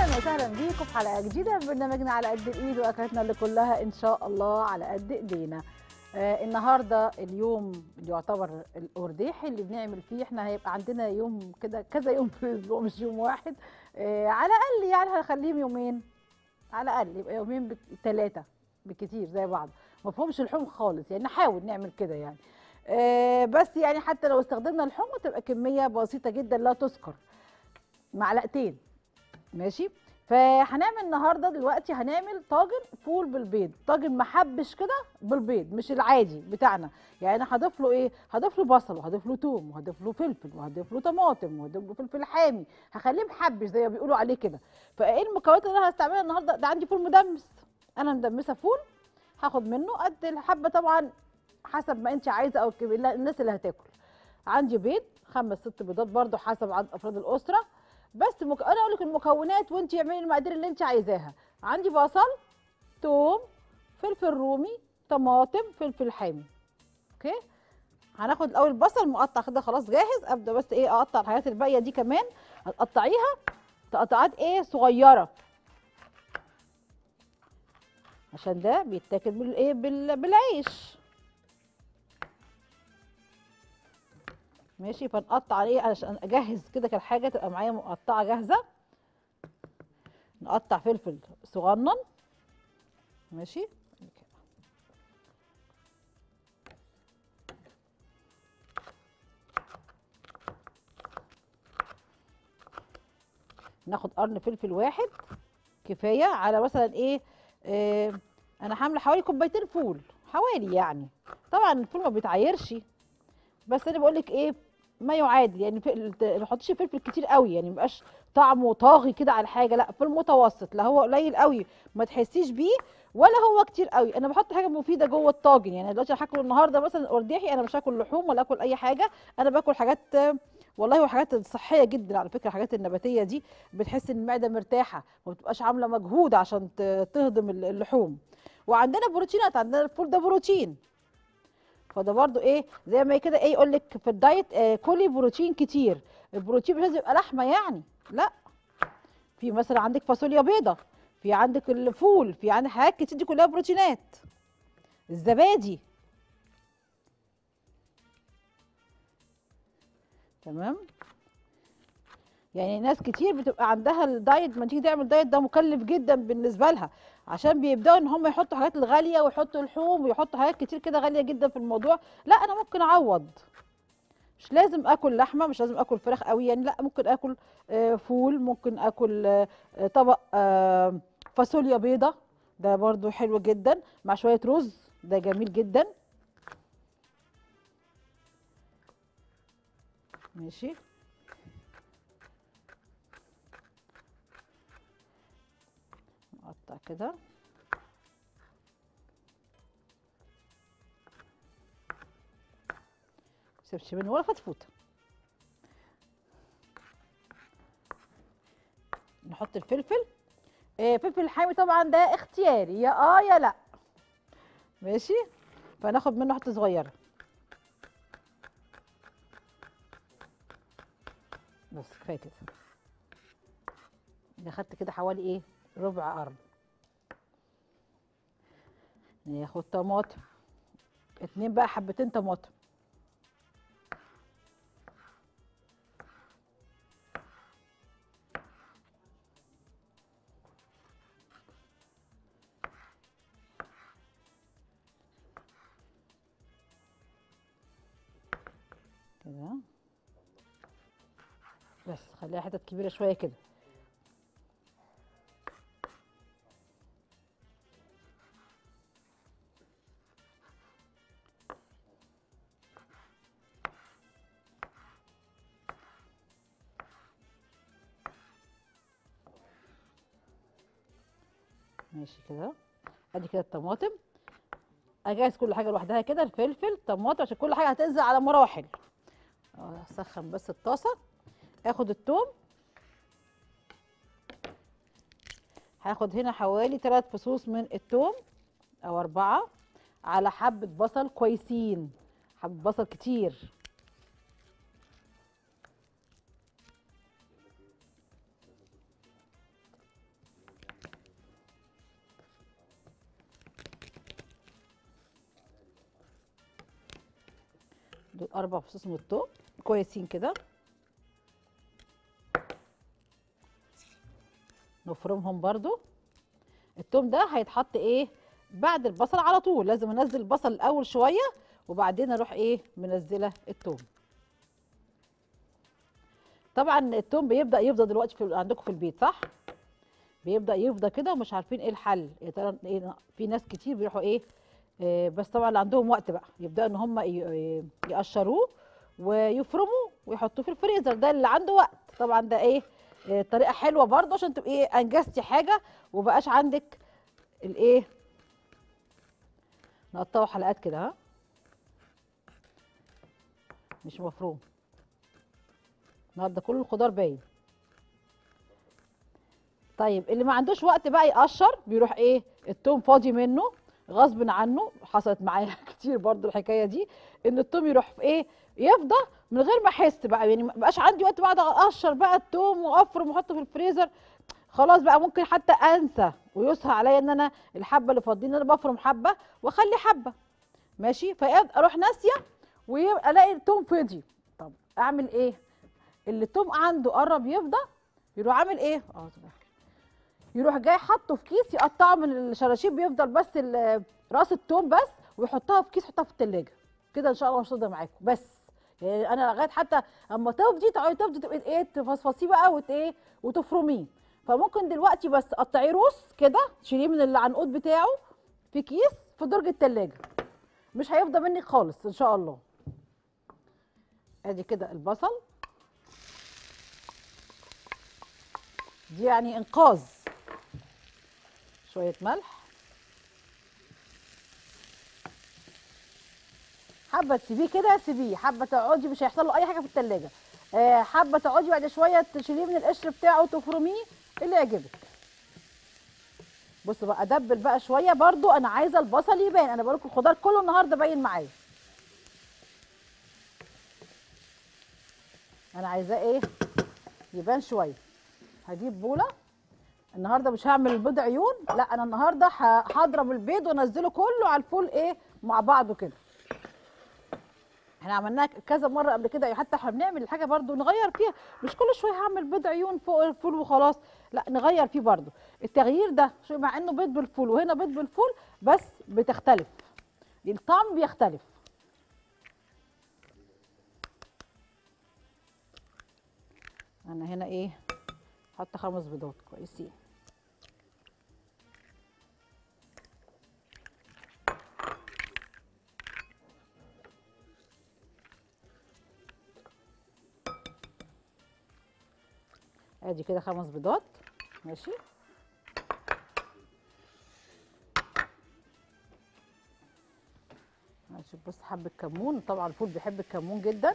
وسهلا بيكم في حلقه جديده من برنامجنا على قد الايد واكلاتنا اللي كلها ان شاء الله على قد ايدينا آه النهارده اليوم اللي يعتبر الارداحي اللي بنعمل فيه احنا هيبقى عندنا يوم كده كذا يوم في الاسبوع مش يوم واحد آه على الاقل يعني هنخليهم يومين على الاقل يبقى يومين ثلاثه بالكتير زي بعض ما فيهمش لحوم خالص يعني نحاول نعمل كده يعني آه بس يعني حتى لو استخدمنا لحوم تبقى كميه بسيطه جدا لا تذكر معلقتين ماشي فهنعمل النهارده دلوقتي هنعمل طاجن فول بالبيض طاجن محبش كده بالبيض مش العادي بتاعنا يعني انا هضيف له ايه هضيف له بصل وهضيف له توم وهضيف له فلفل وهضيف له طماطم وهضيف له فلفل حامي هخليه محبش زي ما بيقولوا عليه كده فايه المكونات اللي انا هستعملها النهارده ده عندي فول مدمس انا مدمسه فول هاخد منه قد الحبه طبعا حسب ما انت عايزه او الناس اللي هتاكل عندي بيض خمس ست بيضات برده حسب عدد افراد الاسره بس مك... انا اقول لك المكونات وانت اعملي المقادير اللي انت عايزاها عندي بصل توم فلفل رومي طماطم فلفل حامي اوكي هناخد الاول البصل مقطع كده خلاص جاهز ابدا بس ايه اقطع الحاجات الباقيه دي كمان هتقطعيها تقطعات ايه صغيره عشان ده بيتاكل بالايه بال... بالعيش ماشي فنقطع ايه عشان اجهز كده كالحاجه تبقى معايا مقطعه جاهزه نقطع فلفل صغنن ماشي ناخد قرن فلفل واحد كفايه على مثلا ايه آه انا حامله حوالي كوبايتين فول حوالي يعني طبعا الفول ما بيتعايرش بس انا بقول لك ايه ما يعادل يعني ما تحطيش فلفل كتير قوي يعني ما يبقاش طعمه طاغي كده على الحاجه لا في المتوسط لا هو قليل قوي ما تحسيش بيه ولا هو كتير قوي انا بحط حاجه مفيده جوه الطاجن يعني دلوقتي هاكل النهارده مثلا ارداحي انا مش هاكل لحوم ولا اكل اي حاجه انا باكل حاجات والله وحاجات صحيه جدا على فكره الحاجات النباتيه دي بتحس ان المعده مرتاحه ما بتبقاش عامله مجهود عشان تهضم اللحوم وعندنا بروتينات عندنا الفول ده بروتين فده برضو ايه زي ما كده ايه يقول لك في الدايت آه كلي بروتين كتير البروتين مش لازم يبقى لحمه يعني لا في مثلا عندك فاصوليا بيضه في عندك الفول في عندك حاجات كتير دي كلها بروتينات الزبادي تمام يعني ناس كتير بتبقى عندها الدايت ما تيجي تعمل دايت ده مكلف جدا بالنسبه لها عشان بيبداوا ان هم يحطوا حاجات الغاليه ويحطوا لحوم ويحطوا حاجات كتير كده غاليه جدا في الموضوع لا انا ممكن اعوض مش لازم اكل لحمه مش لازم اكل فراخ قوي يعني لا ممكن اكل فول ممكن اكل طبق فاصوليا بيضه ده برضو حلو جدا مع شويه رز ده جميل جدا ماشي نقطع كده سيبش منه ولا فتفوته نحط الفلفل آه فلفل حامي طبعا ده اختياري يا اه يا لا ماشي فناخد منه حته صغيره بس كفايه كده ده خدت كده حوالي ايه ربع قرن ناخد طماطم اتنين بقى حبتين طماطم كده بس خليها حتت كبيره شويه كده ماشي كده ادي كده الطماطم اجهز كل حاجه لوحدها كده الفلفل طماطم عشان كل حاجه هتنزل على مراحل اسخن بس الطاسه اخد الثوم هاخد هنا حوالي ثلاث فصوص من الثوم او اربعه على حبه بصل كويسين حبه بصل كتير دول اربع فصوص من الثوم كويسين كده نفرمهم برضو الثوم ده هيتحط ايه بعد البصل على طول لازم انزل البصل الاول شويه وبعدين اروح ايه منزله الثوم طبعا الثوم بيبدا يفضى دلوقتي في عندكم في البيت صح بيبدا يفضى كده ومش عارفين ايه الحل يا ترى ايه في ناس كتير بيروحوا ايه آه، بس طبعا اللي عندهم وقت بقى يبداوا ان هم ي- يقشروه ويفرموا ويحطوه في الفريزر ده اللي عنده وقت طبعا ده ايه آه، طريقه حلوه برضه عشان تبقي ايه انجزتي حاجه وبقاش عندك الايه نقطعه حلقات كده ها مش مفروم النهارده كل الخضار باين طيب اللي ما عندوش وقت بقى يقشر بيروح ايه التوم فاضي منه غصب عنه حصلت معايا كتير برضو الحكايه دي ان التوم يروح في ايه يفضى من غير ما احس بقى يعني ما بقاش عندي وقت بقعد اقشر بقى التوم وافرم واحطه في الفريزر خلاص بقى ممكن حتى انسى ويسهى عليا ان انا الحبه اللي فاضيين انا بفرم حبه واخلي حبه ماشي فاروح ناسيه ويبقى الاقي التوم فضي طب اعمل ايه اللي التوم عنده قرب يفضى يروح عامل ايه اه طبعا. يروح جاي حاطه في كيس يقطعه من الشراشيب بيفضل بس ال- راس التوم بس ويحطها في كيس يحطها في التلاجة كده ان شاء الله مش هتفضل معاكم بس يعني انا لغايه حتى اما تفضي تقعدي تفضي تبقي ايه تفصفصيه بقى وت ايه وتفرميه فممكن دلوقتي بس قطعيه روس كده تشيليه من العنقود بتاعه في كيس في درج التلاجة مش هيفضى منك خالص ان شاء الله ادي كده البصل دي يعني انقاذ شويه ملح حبه تسيبيه كده سيبيه حبه تقعدي مش هيحصل له اي حاجه في التلاجة آه حبه تقعدي بعد شويه تشيليه من القشر بتاعه وتفرميه اللي يعجبك بصوا بقى ادبل بقى شويه برضو انا عايزه البصل يبان انا بقول لكم الخضار كله النهارده باين معايا انا عايزاه ايه يبان شويه هجيب بوله النهارده مش هعمل البيض عيون لا انا النهارده ه- هضرب البيض وانزله كله على الفول ايه مع بعضه كده احنا عملناها كذا مره قبل كده حتى احنا بنعمل الحاجه برضو نغير فيها مش كل شويه هعمل بيض عيون فوق الفول وخلاص لا نغير فيه برضو التغيير ده شو مع انه بيض بالفول وهنا بيض بالفول بس بتختلف الطعم بيختلف انا هنا ايه حاطه خمس بيضات كويسين ادي كده خمس بيضات ماشي ماشي بص حبة كمون طبعا الفول بيحب الكمون جدا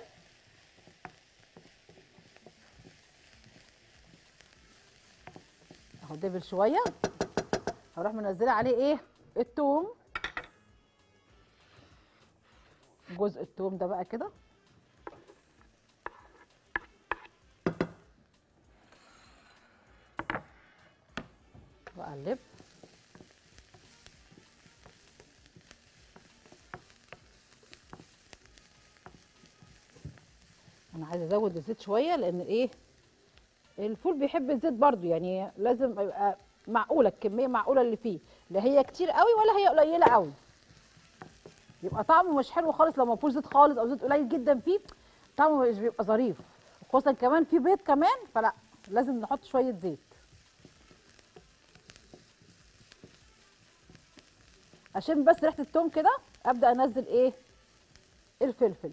اهو دبل شوية هروح منزله عليه ايه التوم جزء التوم ده بقى كده واقلب انا عايزه ازود الزيت شويه لان الايه الفول بيحب الزيت برضو يعني لازم يبقى معقوله الكميه معقوله اللي فيه لا هي كتير قوي ولا هي قليله قوي يبقى طعمه مش حلو خالص لو ما فيهوش زيت خالص او زيت قليل جدا فيه طعمه مش بيبقى ظريف خصوصا كمان في بيض كمان فلا لازم نحط شويه زيت عشان بس ريحه التوم كده ابدا انزل ايه الفلفل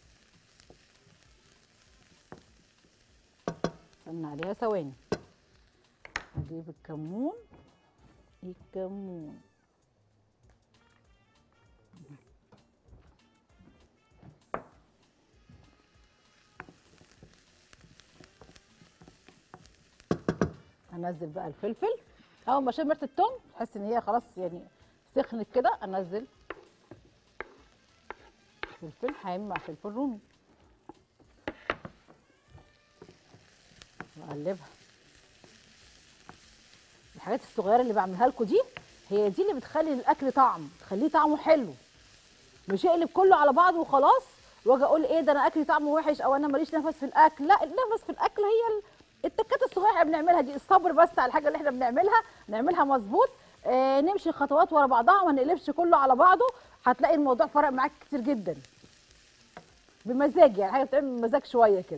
استنى عليها ثواني اجيب الكمون الكمون انزل بقى الفلفل اول ما اشم ريحه التوم تحس ان هي خلاص يعني سخنت كده انزل فلفل حامي مع فلفل رومي واقلبها الحاجات الصغيره اللي بعملها لكم دي هي دي اللي بتخلي الاكل طعم تخليه طعمه حلو مش يقلب كله على بعضه وخلاص واجي اقول ايه ده انا اكلي طعمه وحش او انا ماليش نفس في الاكل لا النفس في الاكل هي ال- التكات الصغيره اللي احنا بنعملها دي الصبر بس على الحاجه اللي احنا بنعملها نعملها مظبوط آه نمشي خطوات ورا بعضها وما نقلبش كله على بعضه هتلاقي الموضوع فرق معاك كتير جدا بمزاج يعني حاجه بتعمل بمزاج شويه كده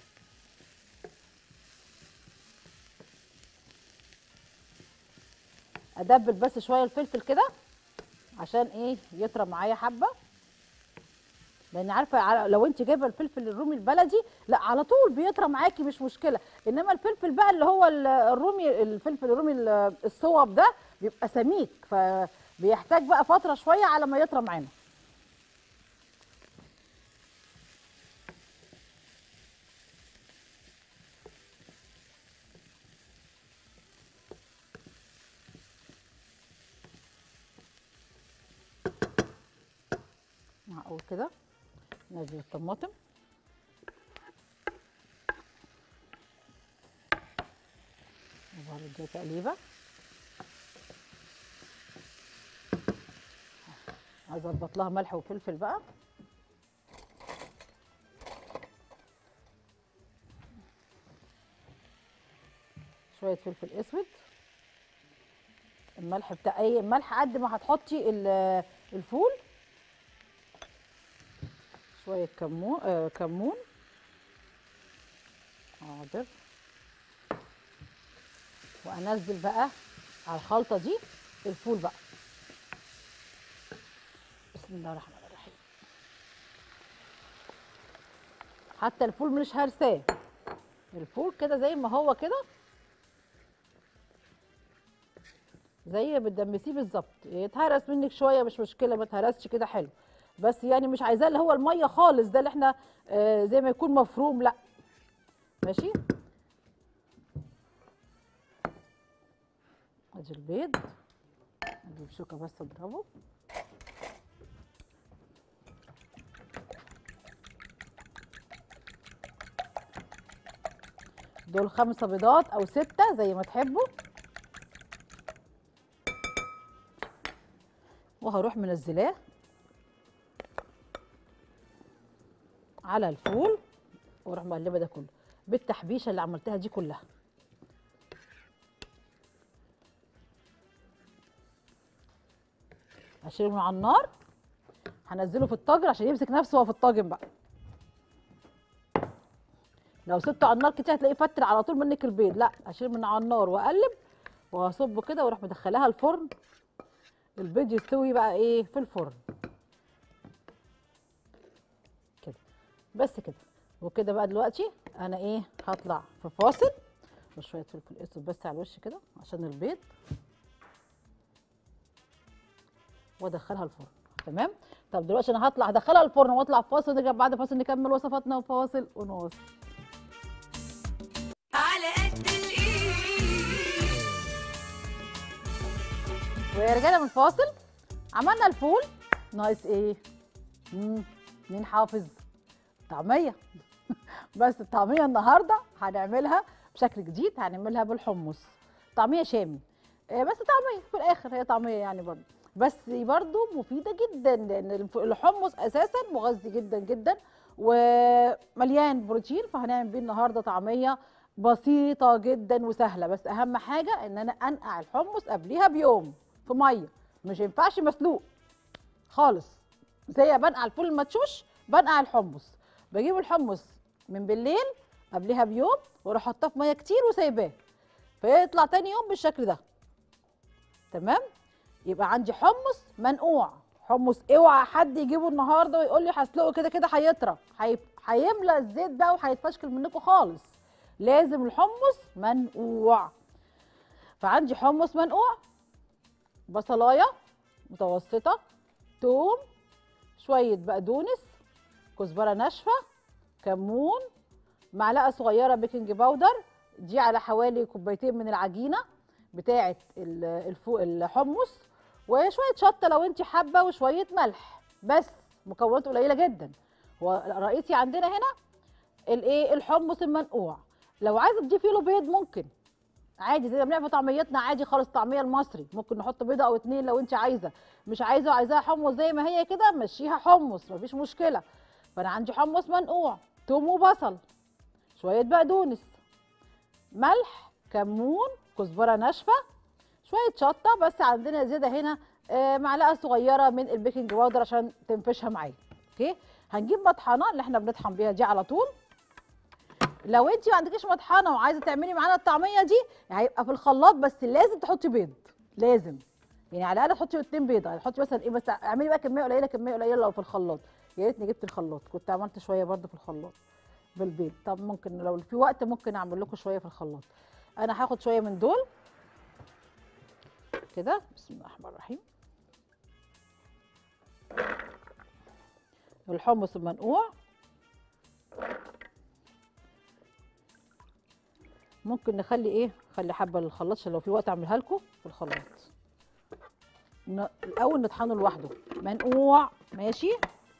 ادبل بس شويه الفلفل كده عشان ايه يطرى معايا حبه لان عارفه على- لو انت جايبه الفلفل الرومي البلدي لا على طول بيطرى معاكي مش مشكله انما الفلفل بقى اللي هو ال- الرومي الفلفل الرومي ال- الصوب ده بيبقى سميك فبيحتاج بقى فتره شويه على ما يطرى معانا معقول كده نزل الطماطم وبرده تقليبه اظبط لها ملح وفلفل بقى شويه فلفل اسود الملح بتاع اي الملح قد ما هتحطي ال- الفول شويه كمون آه كمون حاضر وانزل بقى على الخلطه دي الفول بقى بسم الله الرحمن الرحيم حتى الفول مش هرساه الفول كده زي ما هو كده زي ما بتدمسيه بالظبط يتهرس منك شويه مش مشكله ما تهرسش كده حلو بس يعني مش عايزاه اللي هو الميه خالص ده اللي احنا آه زي ما يكون مفروم لا ماشي ادي البيض اجيب شوكه بس اضربه دول خمسة بيضات او ستة زي ما تحبوا وهروح منزلاه على الفول واروح مقلبه ده كله بالتحبيشه اللي عملتها دي كلها هشيله من على النار هنزله في الطاجن عشان يمسك نفسه وهو في الطاجن بقى لو سبته على النار كتير هتلاقيه فتر على طول منك البيض لا اشيل من على النار واقلب وهصبه كده واروح مدخلاها الفرن البيض يستوي بقى ايه في الفرن كده بس كده وكده بقى دلوقتي انا ايه هطلع في فاصل وشويه فلفل اسود بس على الوش كده عشان البيض وادخلها الفرن تمام طب دلوقتي انا هطلع ادخلها الفرن واطلع في فاصل ونرجع بعد فاصل نكمل وصفاتنا وفاصل ونواصل على قد الايد ورجعنا من الفاصل عملنا الفول ناقص ايه مم. مين حافظ طعميه بس الطعميه النهارده هنعملها بشكل جديد هنعملها بالحمص طعميه شامي آه، بس طعميه في الاخر هي طعميه يعني برضه بس برضه مفيده جدا لان الف- الحمص اساسا مغذي جدا جدا ومليان بروتين فهنعمل بيه النهارده طعميه بسيطه جدا وسهله بس اهم حاجه ان انا انقع الحمص قبليها بيوم في ميه مش ينفعش مسلوق خالص زي بنقع الفول المدشوش بنقع الحمص بجيب الحمص من بالليل قبلها بيوم واروح حاطاه في ميه كتير وسايباه فيطلع تاني يوم بالشكل ده تمام يبقى عندي حمص منقوع حمص اوعى حد يجيبه النهارده ويقول لي هسلقه كده كده هيطرى هي- هيملى الزيت بقى وهيتفشكل منكم خالص لازم الحمص منقوع فعندي حمص منقوع بصلايه متوسطه توم شويه بقدونس كزبره ناشفه كمون معلقه صغيره بيكنج باودر دي على حوالي كوبايتين من العجينه بتاعه ال- الفو الحمص وشويه شطه لو انت حابه وشويه ملح بس مكونات قليله جدا هو الرئيسي عندنا هنا الايه الحمص المنقوع لو عايزه تضيفي له بيض ممكن عادي زي ما بنعمل طعميتنا عادي خالص الطعميه المصري ممكن نحط بيضه او اتنين لو انت عايزه مش عايزه وعايزاها حمص زي ما هي كده مشيها حمص مفيش مشكله فانا عندي حمص منقوع توم وبصل شويه بقدونس ملح كمون كزبره ناشفه شويه شطه بس عندنا زياده هنا آه، معلقه صغيره من البيكنج باودر عشان تنفشها معايا اوكي هنجيب مطحنه اللي احنا بنطحن بيها دي على طول لو انت ما عندكيش مطحنه وعايزه تعملي معانا الطعميه دي هيبقى في الخلاط بس لازم تحطي بيض لازم يعني على الاقل تحطي اتنين بيضه تحطي مثلا ايه بس اعملي بقى كميه قليله كميه قليله لو في الخلاط يا ريتني جبت الخلاط كنت عملت شويه برده في الخلاط بالبيض طب ممكن لو في وقت ممكن اعمل لكم شويه في الخلاط انا هاخد شويه من دول كده بسم الله الرحمن الرحيم الحمص المنقوع ممكن نخلي ايه نخلي حبه للخلاط عشان لو في وقت اعملها لكم في الخلاط ن- الاول نطحنه لوحده منقوع ماشي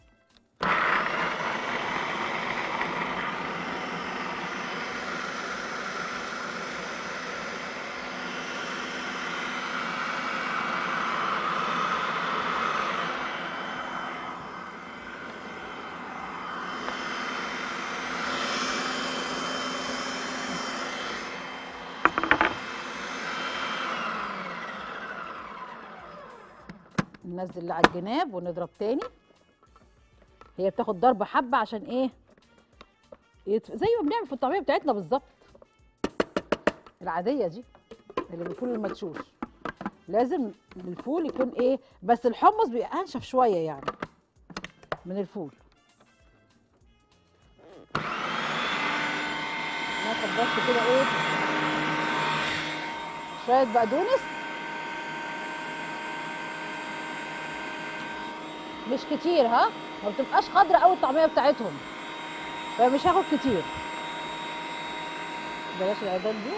ننزل اللي على الجناب ونضرب تاني هي بتاخد ضربه حبه عشان ايه يتف... زي ما بنعمل في الطعميه بتاعتنا بالظبط العاديه دي اللي بالفول المدشوش لازم الفول يكون ايه بس الحمص بيبقى انشف شويه يعني من الفول ناخد بس كده ايه شويه بقدونس مش كتير ها ما بتبقاش خضرة قوي الطعميه بتاعتهم فمش هاخد كتير بلاش العيدان دي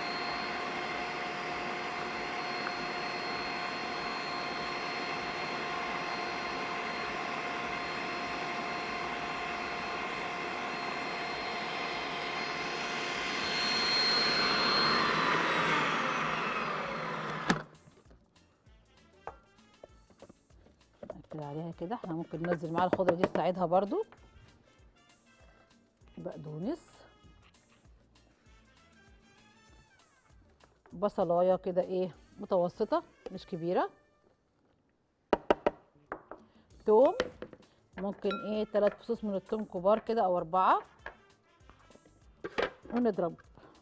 نقفل عليها كده احنا ممكن ننزل معاها الخضره دي تساعدها برضو بقدونس بصلايه كده ايه متوسطه مش كبيره توم ممكن ايه ثلاث فصوص من التوم كبار كده او اربعه ونضرب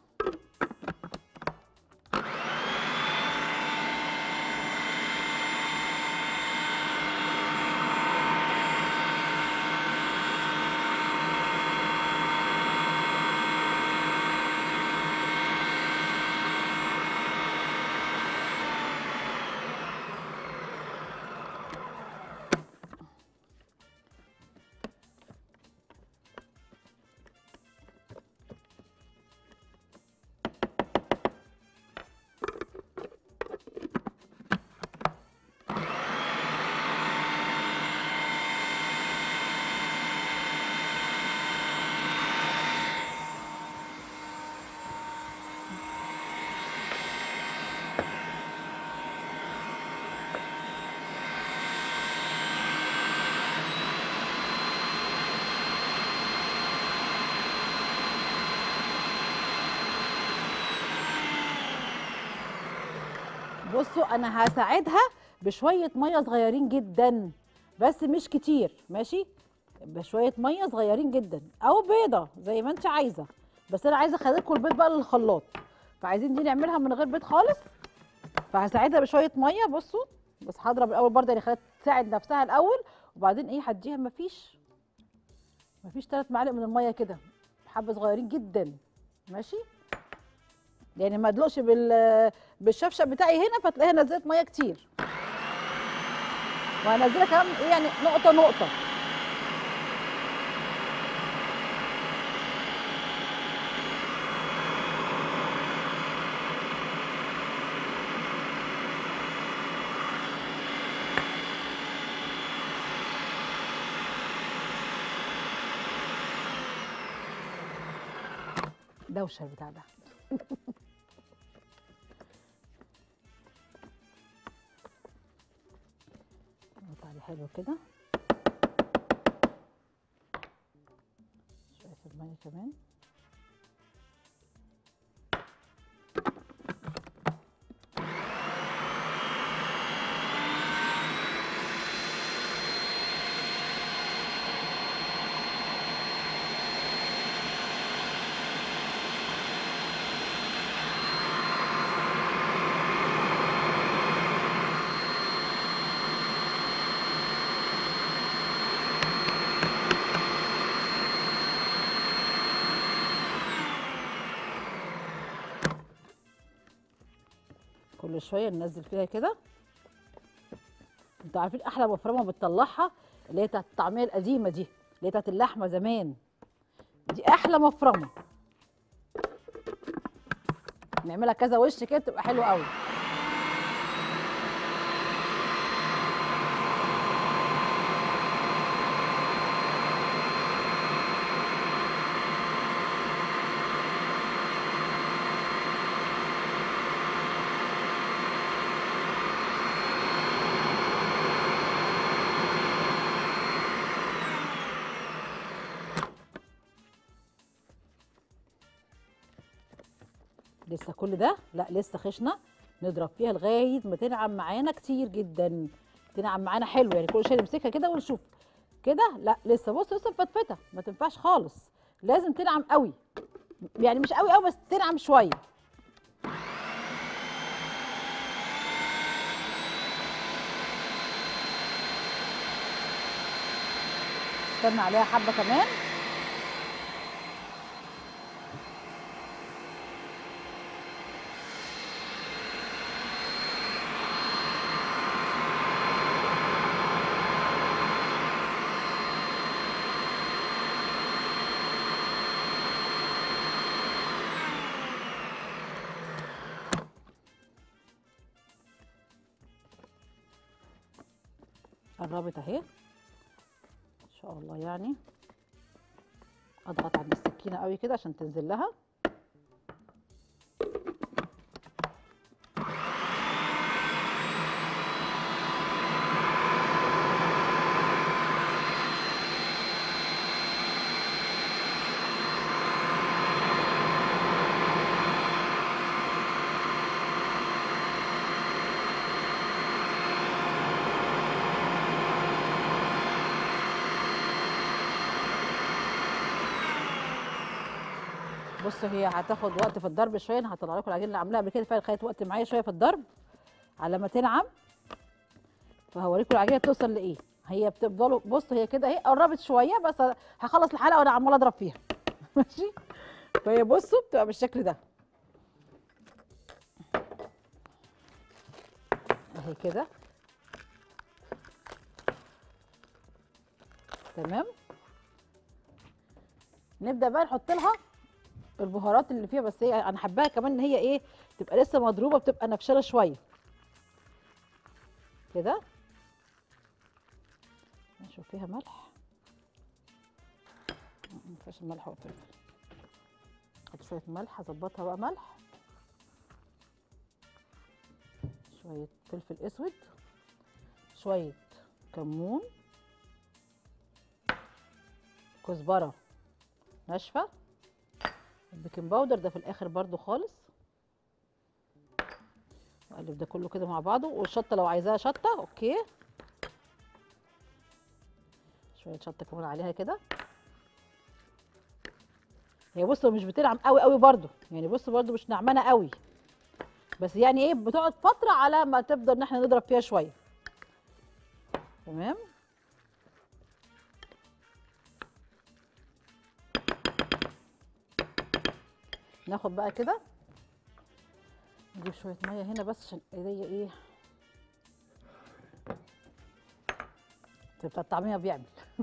بصوا انا هساعدها بشويه ميه صغيرين جدا بس مش كتير ماشي بشويه ميه صغيرين جدا او بيضه زي ما انت عايزه بس انا عايزه اخليكم البيض بقى للخلاط فعايزين دي نعملها من غير بيض خالص فهساعدها بشويه ميه بصوا بس هضرب الاول برضه يعني خليها تساعد نفسها الاول وبعدين ايه هديها مفيش مفيش ثلاث معالق من الميه كده حبه صغيرين جدا ماشي يعني ما ادلقش بال بالشفشق بتاعي هنا فتلاقيها نزلت ميه كتير وهنزلها كمان ايه يعني نقطه نقطه دوشه البتاع ده نحط عليه حلو كده ميه كمان كل شويه ننزل فيها كده انتوا عارفين احلى مفرمه بتطلعها اللي هي بتاعت الطعميه القديمه دي اللي هي بتاعت اللحمه زمان دي احلى مفرمه نعملها كذا وش كده تبقى حلوه قوي لسه كل ده لا لسه خشنه نضرب فيها لغايه ما تنعم معانا كتير جدا تنعم معانا حلو يعني كل شويه نمسكها كده ونشوف كده لا لسه بص لسه مفتفته ما تنفعش خالص لازم تنعم قوي يعني مش قوي قوي بس تنعم شويه استنى عليها حبه كمان قربت اهي ان شاء الله يعني اضغط على السكينه قوي كده عشان تنزل لها بصوا هي هتاخد وقت في الضرب شويه انا هطلع لكم العجينه اللي عاملاها قبل كده فعلا خدت وقت معايا شويه في الضرب على ما تنعم فهوريكم العجينه توصل لايه هي بتفضلوا بصوا هي كده اهي قربت شويه بس هخلص الحلقه وانا عماله اضرب فيها ماشي فهي بصوا بتبقى بالشكل ده اهي كده تمام نبدا بقى نحط لها البهارات اللي فيها بس هي انا حباها كمان ان هي ايه تبقى لسه مضروبه بتبقى نفشله شويه كده نشوف فيها ملح ما فيهاش الملح والفلفل احط شويه ملح اظبطها بقى ملح شويه فلفل اسود شويه كمون كزبره ناشفه البيكنج باودر ده في الاخر برضو خالص اقلب ده كله كده مع بعضه والشطه لو عايزاها شطه اوكي شويه شطه كمان عليها كده هي بصوا مش بتنعم قوي قوي برضو يعني بصوا برضو مش نعمانه قوي بس يعني ايه بتقعد فتره على ما تفضل ان احنا نضرب فيها شويه تمام ناخد بقى كده نجيب شويه ميه هنا بس عشان ايديا ايه بتاع الطعميه بيعمل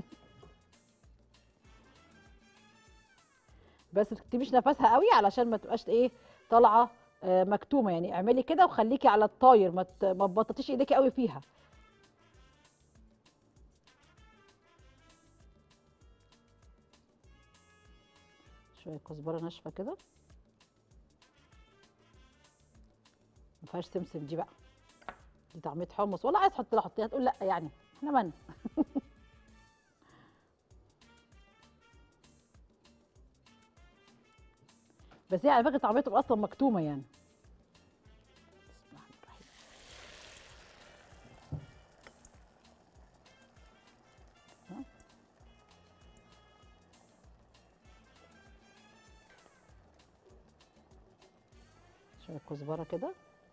بس ما تكتبيش نفسها قوي علشان ما تبقاش ايه طالعه آه، مكتومه يعني اعملي كده وخليكي على الطاير ما ت- ما تبططيش ايديكي قوي فيها شويه كزبره ناشفه كده ما فيهاش سمسم دي بقى دي طعميه حمص ولا عايز تحط لها حطيها تقول لا يعني احنا من بس هي على فكره طعميه بتبقى اصلا مكتومه يعني بسم الله الرحمن الرحيم ها؟ شويه كزبره كده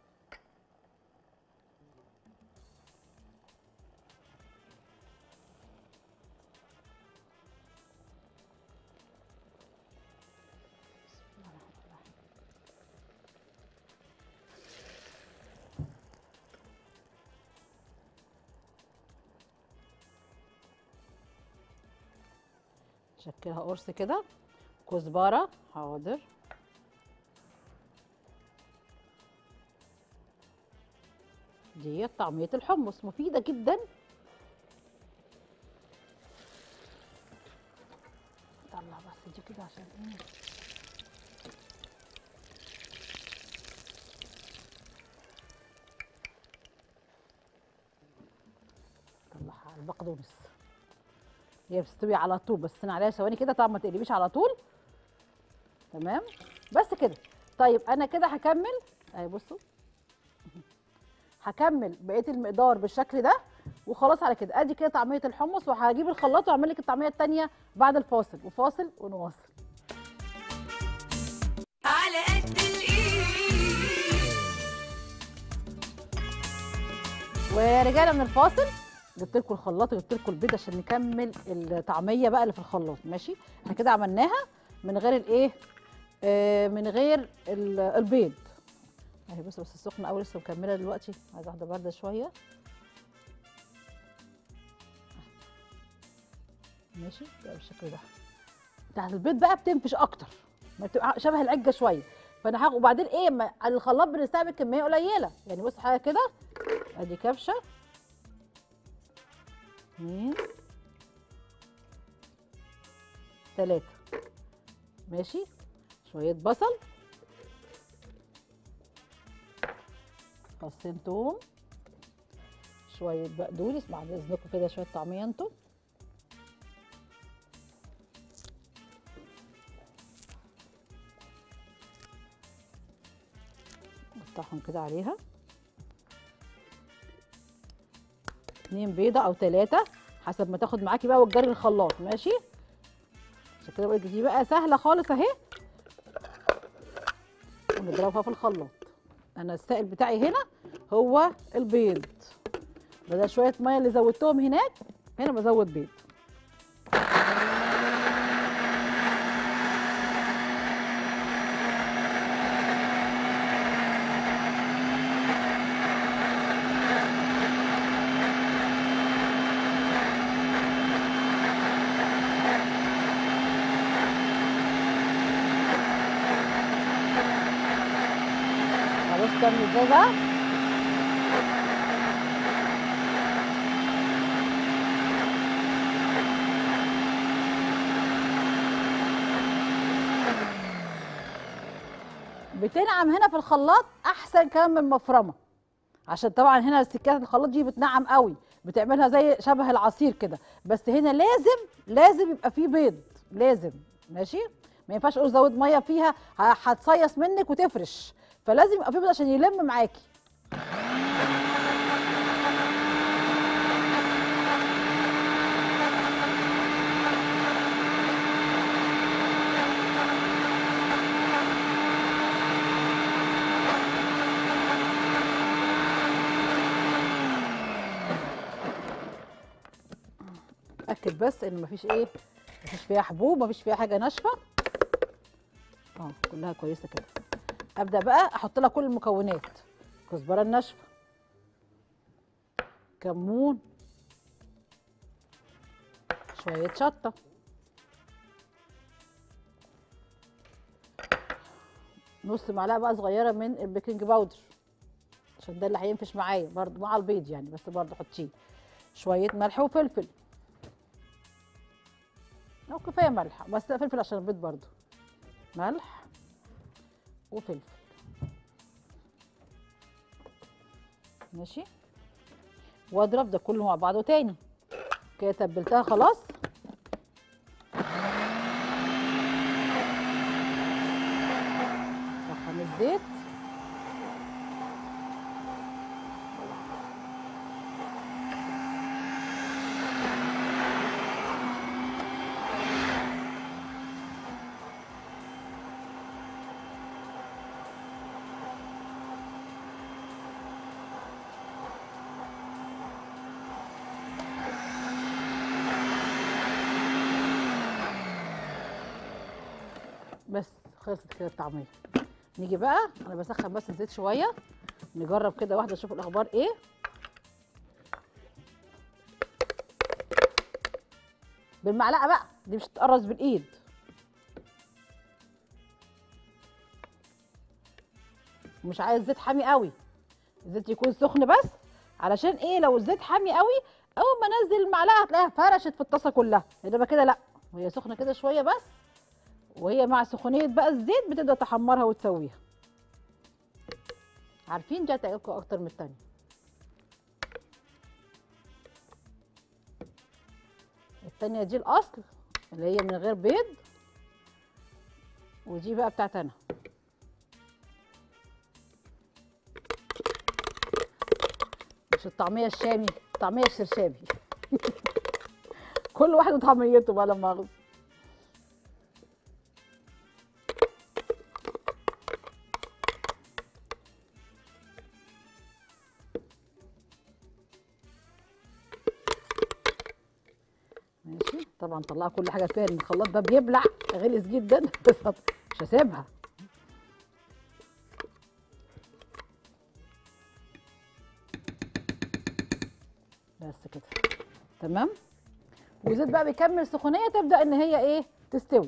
بسم الله الرحمن الرحيم شكلها قرص كده كزبره حاضر دي طعمية الحمص مفيدة جدا طلع بس دي كده عشان ايه طلعها على البقدونس هي بتستوي على طول بس استنى عليها ثواني كده طبعا ما تقلبيش على طول تمام بس كده طيب انا كده هكمل اهي بصوا هكمل بقيه المقدار بالشكل ده وخلاص على كده ادي كده طعميه الحمص وهجيب الخلاط واعمل لك الطعميه التانيه بعد الفاصل وفاصل ونواصل على قد الايد ورجعنا من الفاصل جبت لكم الخلاط وجبت لكم البيض عشان نكمل الطعميه بقى اللي في الخلاط ماشي احنا كده عملناها من غير الايه آه من غير ال- البيض اهي بص بس السخنه قوي لسه مكمله دلوقتي عايزه واحده بارده شويه ماشي بقى بالشكل ده بتاعت البيض بقى بتنفش اكتر ما بتبقى شبه العجه شويه فانا هاخد وبعدين ايه ما على الخلاط بنستعمل كميه قليله يعني بص حاجه كده ادي كبشه اتنين تلاته ماشي شويه بصل فصين توم شويه بقدونس بعد اذنكم كده شويه طعميه انتوا نقطعهم كده عليها اتنين بيضة او تلاتة حسب ما تاخد معاكي بقى وتجري الخلاط ماشي عشان كده بقول لك دي بقى سهلة خالص اهي ونضربها في الخلاط انا السائل بتاعي هنا هو البيض بدل شوية مية اللي زودتهم هناك هنا بزود بيض خلاص تعمل ازاي بقى بتنعم هنا في الخلاط احسن كمان من المفرمه عشان طبعا هنا السكات الخلاط دي بتنعم قوي بتعملها زي شبه العصير كده بس هنا لازم لازم يبقى فيه بيض لازم ماشي ما ينفعش اقول زود ميه فيها ه- هتصيص منك وتفرش فلازم يبقى فيه بيض عشان يلم معاكي اتاكد بس ان مفيش ايه مفيش فيها حبوب مفيش فيها حاجه ناشفه اه كلها كويسه كده ابدا بقى احط لها كل المكونات كزبره الناشفه كمون شويه شطه نص معلقه بقى صغيره من البيكنج باودر عشان ده اللي هينفش معايا برضو مع البيض يعني بس برضو حطيه شويه ملح وفلفل او كفايه ملح بس فلفل عشان البيض برضو ملح وفلفل ماشي واضرب ده كله مع بعضه تاني كده تبلتها خلاص زيت بس خلصت كده الطعميه نيجي بقى انا بسخن بس الزيت شويه نجرب كده واحده نشوف الاخبار ايه بالمعلقه بقى دي مش تتقرص بالايد مش عايز زيت حامي قوي الزيت يكون سخن بس علشان ايه لو الزيت حامي قوي اول ما انزل المعلقه هتلاقيها فرشت في الطاسه كلها انما كده لا وهي سخنه كده شويه بس وهي مع سخونيه بقى الزيت بتبدا تحمرها وتسويها عارفين دي هتعجبكم اكتر من التانية التانية دي الاصل اللي هي من غير بيض ودي بقى بتاعت انا مش الطعمية الشامي الطعمية الشرشابي كل واحد وطعميته بقى لما اخذ ماشي طبعا طلعوا كل حاجه فيها ان الخلاط ده بيبلع غلس جدا بس مش هسيبها بس كده تمام والزيت بقى بيكمل سخونيه تبدا ان هي ايه تستوي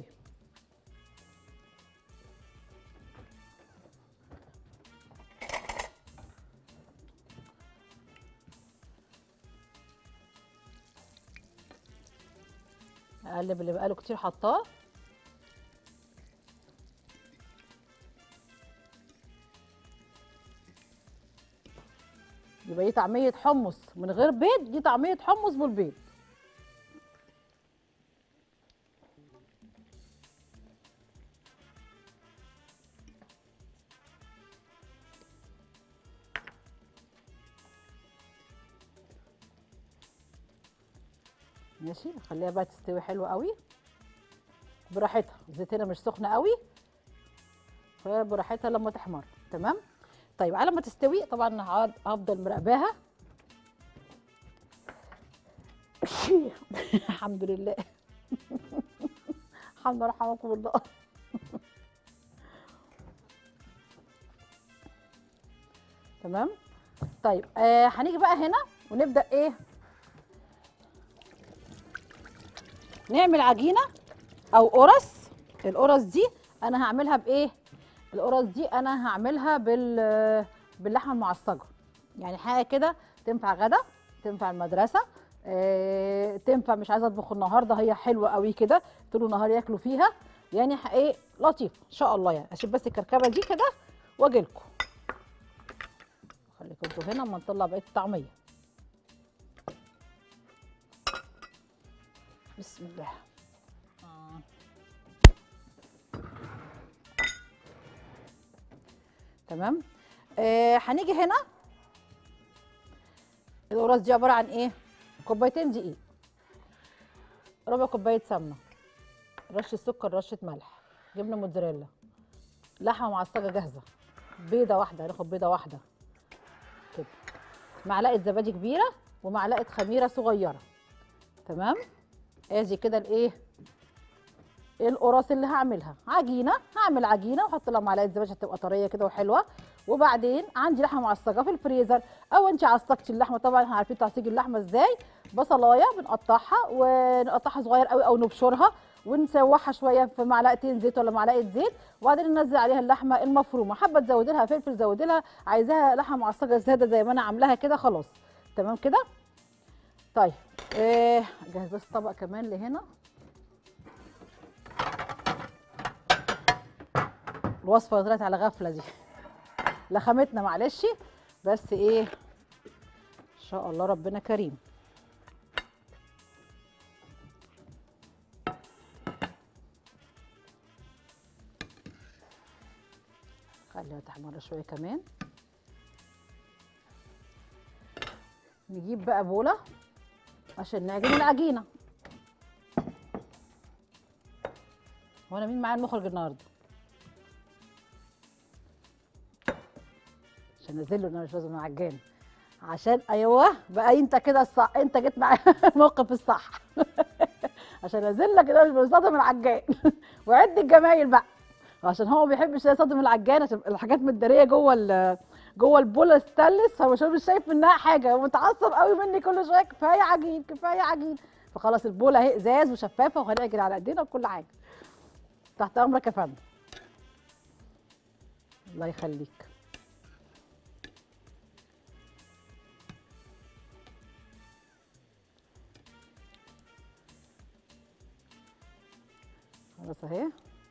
اقلب اللي بقاله كتير حطاه يبقى دي طعميه حمص من غير بيض دي طعميه حمص بالبيض ماشي خليها بقى تستوي حلو قوي براحتها الزيت هنا مش سخنه قوي فبراحتها لما تحمر تمام طيب على ما تستوي طبعا هقعد هفضل مراقباها الحمد لله الحمد لله رحمكم الله تمام طيب آه هنيجي بقى هنا ونبدا ايه نعمل عجينه او قرص القرص دي انا هعملها بايه القرص دي انا هعملها بال باللحمه المعصجه يعني حاجه كده تنفع غدا تنفع المدرسه آه، تنفع مش عايزه اطبخ النهارده هي حلوه قوي كده طول النهار ياكلوا فيها يعني ح- ايه لطيف ان شاء الله يعني اشيل بس الكركبه دي كده واجي لكم خليكم انتوا هنا اما نطلع بقيه الطعميه بسم الله آه. تمام آه هنيجي هنا القراص دي عباره عن ايه كوبايتين دقيق ربع كوبايه سمنه رشه سكر رشه ملح جبنه موتزاريلا لحمه معصجه جاهزه بيضه واحده هناخد بيضه واحده كده معلقه زبادي كبيره ومعلقه خميره صغيره تمام ادي كده الايه القراص اللي هعملها عجينه هعمل عجينه واحط لها معلقه زبادي عشان تبقى طريه كده وحلوه وبعدين عندي لحمه معصجه في الفريزر او انت عصقتي اللحمه طبعا احنا عارفين تعصيج اللحمه ازاي بصلايه بنقطعها ونقطعها صغير قوي او نبشرها ونسوحها شويه في معلقتين زيت ولا معلقه زيت وبعدين ننزل عليها اللحمه المفرومه حابه تزودي لها فلفل زودي لها عايزاها لحمه معصجه زياده زي ما انا عاملاها كده خلاص تمام كده طيب ايه جهز بس طبق كمان لهنا الوصفه طلعت على غفله دي لخمتنا معلش بس ايه ان شاء الله ربنا كريم خليها تحمر شويه كمان نجيب بقى بوله عشان نعجن العجينه وانا مين معايا المخرج النهارده عشان انزل له ان انا مش لازم عجان عشان ايوه بقى انت كده الصح انت جيت معايا الموقف الصح عشان انزل لك ان انا مش بصادم العجان وعد الجمايل بقى عشان هو ما بيحبش يصادم العجان عشان الحاجات متداريه جوه ال جوه البوله ستانلس فمش هو مش شايف منها حاجه هو متعصب قوي مني كل شويه كفايه عجين كفايه عجين فخلاص البوله اهي ازاز وشفافه وهنعجن على ايدينا وكل حاجه تحت امرك يا فندم الله يخليك خلاص اهي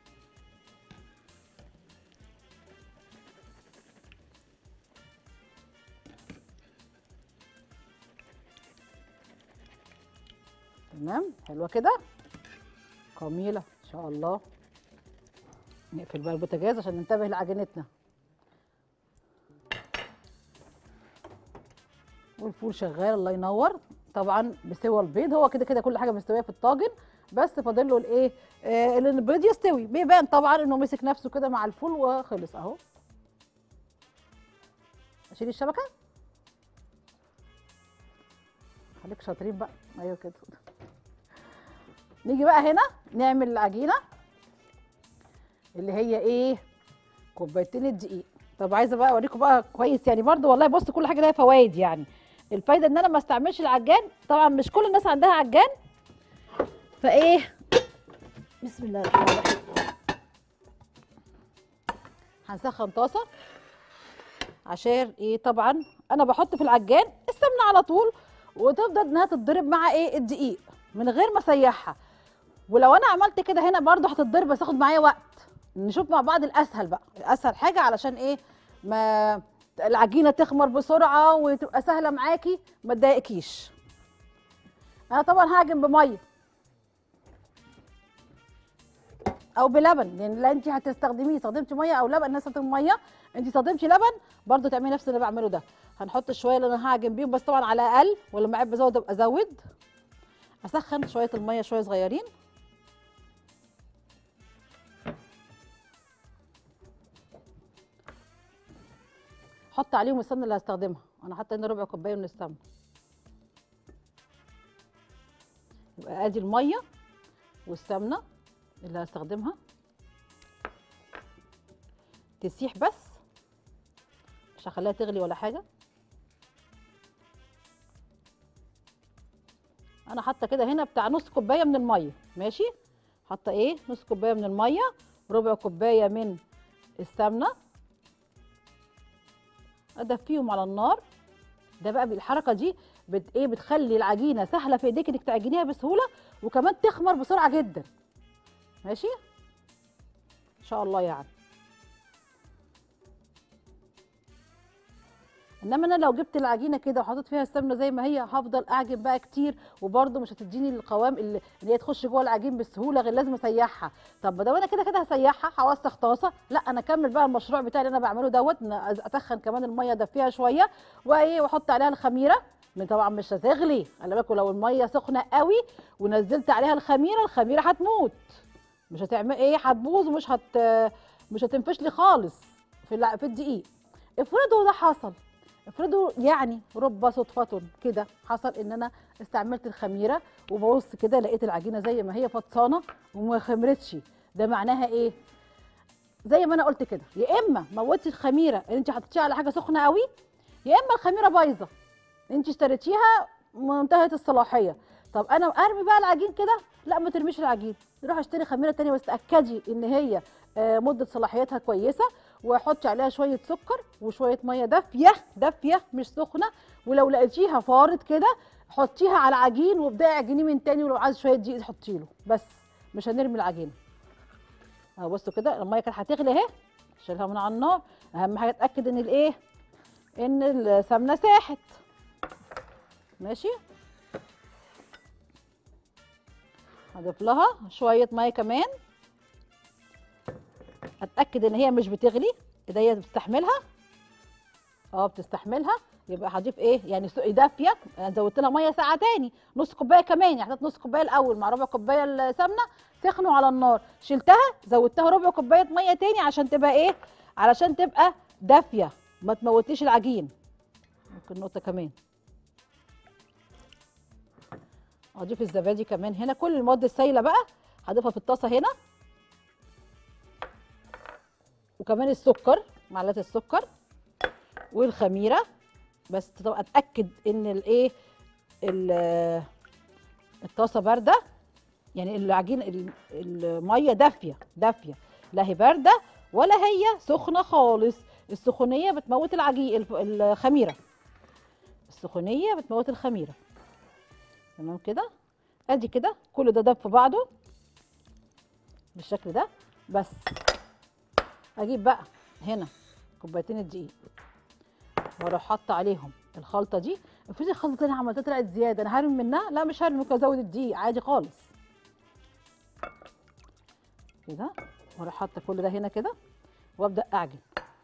تمام حلوه كده جميله ان شاء الله نقفل بقى البوتاجاز عشان ننتبه لعجينتنا والفول شغال الله ينور طبعا بسوى البيض هو كده كده كل حاجه مستويه في الطاجن بس فاضل له الايه آه ان البيض يستوي بيبان طبعا انه مسك نفسه كده مع الفول وخلص اهو اشيل الشبكه خليك شاطرين بقى ايوه كده نيجي بقى هنا نعمل العجينه اللي هي ايه كوبايتين الدقيق طب عايزه بقى اوريكم بقى كويس يعني برضو والله بص كل حاجه لها فوائد يعني الفايده ان انا ما استعملش العجان طبعا مش كل الناس عندها عجان فايه بسم الله الرحمن الرحيم هنسخن طاسه عشان ايه طبعا انا بحط في العجان السمنه على طول وتفضل انها تتضرب مع ايه الدقيق من غير ما اسيحها ولو انا عملت كده هنا برضو هتتضرب بس هاخد معايا وقت نشوف مع بعض الاسهل بقى الاسهل حاجه علشان ايه ما العجينه تخمر بسرعه وتبقى سهله معاكي ما تضايقكيش انا طبعا هعجن بميه او بلبن لان لا انت هتستخدميه استخدمتي ميه او لبن الناس هتستخدم ميه انت استخدمتي لبن برضو تعملي نفس اللي بعمله ده هنحط شويه اللي انا هعجن بيهم بس طبعا على اقل ولما احب ازود ابقى ازود اسخن شويه الميه شويه صغيرين حط عليهم السمنه اللي هستخدمها انا حاطه هنا ربع كوبايه من السمنه يبقى ادي الميه والسمنه اللي هستخدمها تسيح بس مش هخليها تغلي ولا حاجه انا حاطه كده هنا بتاع نص كوبايه من الميه ماشي حاطه ايه نص كوبايه من الميه ربع كوبايه من السمنه ادفيهم على النار ده بقى بالحركه دي بت ايه بتخلي العجينه سهله في ايديك انك تعجنيها بسهوله وكمان تخمر بسرعه جدا ماشي ان شاء الله يعني انما انا لو جبت العجينه كده وحطيت فيها السمنه زي ما هي هفضل اعجن بقى كتير وبرده مش هتديني القوام اللي اللي هي تخش جوه العجين بسهوله غير لازم اسيحها طب ما دام انا كده كده هسيحها هوسخ طاسه لا انا اكمل بقى المشروع بتاعي اللي انا بعمله دوت إن اسخن كمان الميه ادفيها شويه وايه واحط عليها الخميره من طبعا مش هتغلي خلي بالكم لو الميه سخنه قوي ونزلت عليها الخميره الخميره هتموت مش هتعمل ايه هتبوظ ومش هت مش هتنفش لي خالص في الع- في الدقيق افرضوا ده حصل افرضوا يعني رب صدفة كده حصل ان انا استعملت الخميرة وببص كده لقيت العجينة زي ما هي فطسانة وما خمرتش ده معناها ايه زي ما انا قلت كده يا اما موتي الخميرة اللي انت حطيتيها على حاجة سخنة قوي يا اما الخميرة بايظة انت اشتريتيها منتهية الصلاحية طب انا ارمي بقى العجين كده لا ما ترميش العجين روح اشتري خميرة تانية بس تأكدي ان هي آه، مدة صلاحيتها كويسة وحطي عليها شويه سكر وشويه ميه دافيه دافيه مش سخنه ولو لقيتيها فارت كده حطيها على عجين وابداي اعجنيه من تاني ولو عايز شويه دقيق حطي له بس مش هنرمي العجينه اهو بصوا كده الميه كانت هتغلي اهي شيلها من على النار اهم حاجه اتاكد ان الايه ان السمنه ساحت ماشي هضيف لها شويه ميه كمان اتاكد ان هي مش بتغلي ايديا بتستحملها اه بتستحملها يبقى هضيف ايه يعني سوق دافيه انا زودت لها ميه ساعه تاني نص كوبايه كمان يعني حطيت نص كوبايه الاول مع ربع كوبايه السمنه سخنوا على النار شلتها زودتها ربع كوبايه ميه تاني عشان تبقى ايه علشان تبقى دافيه ما تموتليش العجين ممكن نقطه كمان اضيف الزبادي كمان هنا كل المواد السايله بقى هضيفها في الطاسه هنا وكمان السكر معلقه السكر والخميره بس طبعا اتاكد ان الايه ال- الطاسه بارده يعني العجين ال- الميه دافيه دافيه لا هي بارده ولا هي سخنه خالص السخونيه بتموت العجين الف- الخميره السخونيه بتموت الخميره تمام كده ادي كده كل ده دب في بعضه بالشكل ده بس اجيب بقى هنا كوبايتين الدقيق واروح حاطه عليهم الخلطه دي افرضي الخلطه دي انا عملتها طلعت زياده انا هرمي منها لا مش هرمي ممكن ازود الدقيق عادي خالص كده واروح حاطه كل ده هنا كده وابدا اعجن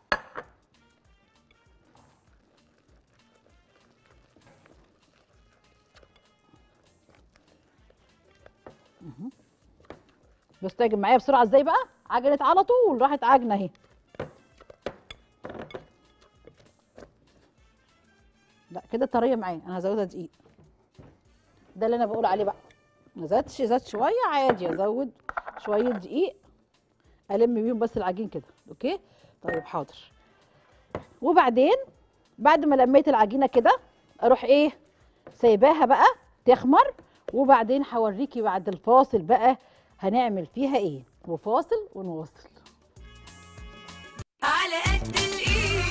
مهم. بص تعجن معايا بسرعه ازاي بقى عجنت على طول راحت عجنه اهي لا كده طريه معايا انا هزودها دقيق ده اللي انا بقول عليه بقى ما زادش زاد شويه عادي ازود شويه دقيق الم بيهم بس العجين كده اوكي طيب حاضر وبعدين بعد ما لميت العجينه كده اروح ايه سايباها بقى تخمر وبعدين هوريكي بعد الفاصل بقى هنعمل فيها ايه وفاصل ونواصل على قد الايد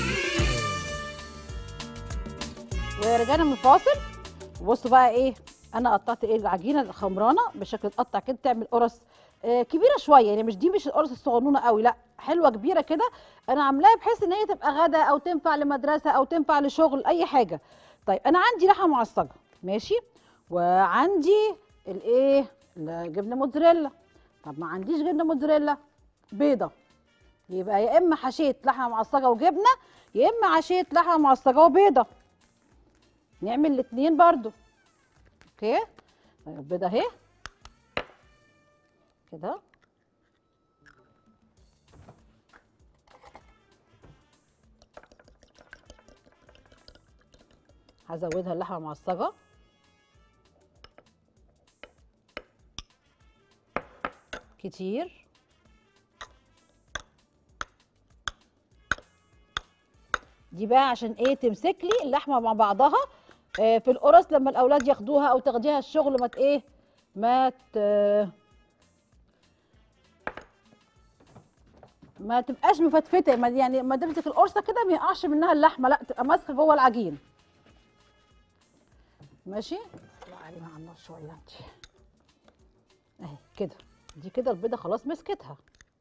ورجعنا من الفاصل بصوا بقى ايه انا قطعت ايه العجينه الخمرانه بشكل تقطع كده تعمل قرص آه كبيره شويه يعني مش دي مش القرص الصغنونه قوي لا حلوه كبيره كده انا عاملاها بحيث ان هي تبقى غدا او تنفع لمدرسه او تنفع لشغل اي حاجه طيب انا عندي لحمه معصجه ماشي وعندي الايه الجبنه موتزاريلا طب ما عنديش جبنه موتزاريلا بيضه يبقى يا اما حشيت لحمه معصجه وجبنه يا اما عشيت لحمه معصجه وبيضه نعمل الاثنين برضو اوكي طيب البيضه اهي كده هزودها اللحمه المعصجه كتير دي بقى عشان ايه تمسك لي اللحمه مع بعضها آه، في القرص لما الاولاد ياخدوها او تاخديها الشغل ما ت- ايه ما ت... ما تبقاش مفتفته ما يعني ما تمسك القرصه كده ما يقعش منها اللحمه لا تبقى ماسكه جوه العجين ماشي لا علينا على النار شويه انت اهي كده دي كده البيضه خلاص مسكتها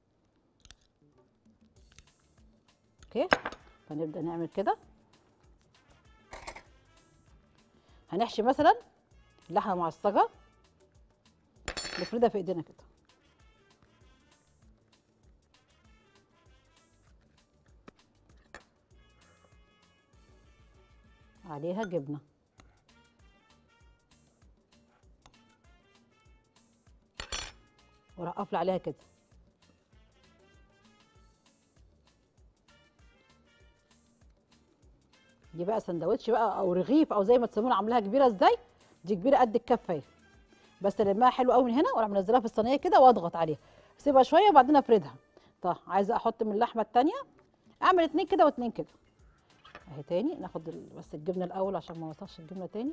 اوكي فنبدا نعمل كده هنحشي مثلا لحمه معصجه نفردها في ايدينا كده عليها جبنه وراح قافله عليها كده دي بقى سندوتش بقى او رغيف او زي ما تسموها عاملاها كبيره ازاي دي كبيره قد الكفه اهي بس الماء حلو قوي من هنا واروح منزلها في الصينيه كده واضغط عليها اسيبها شويه وبعدين افردها طب عايزه احط من اللحمه التانية اعمل اتنين كده واتنين كده اهي تاني ناخد ال- بس الجبنه الاول عشان ما اوصلش الجبنه تاني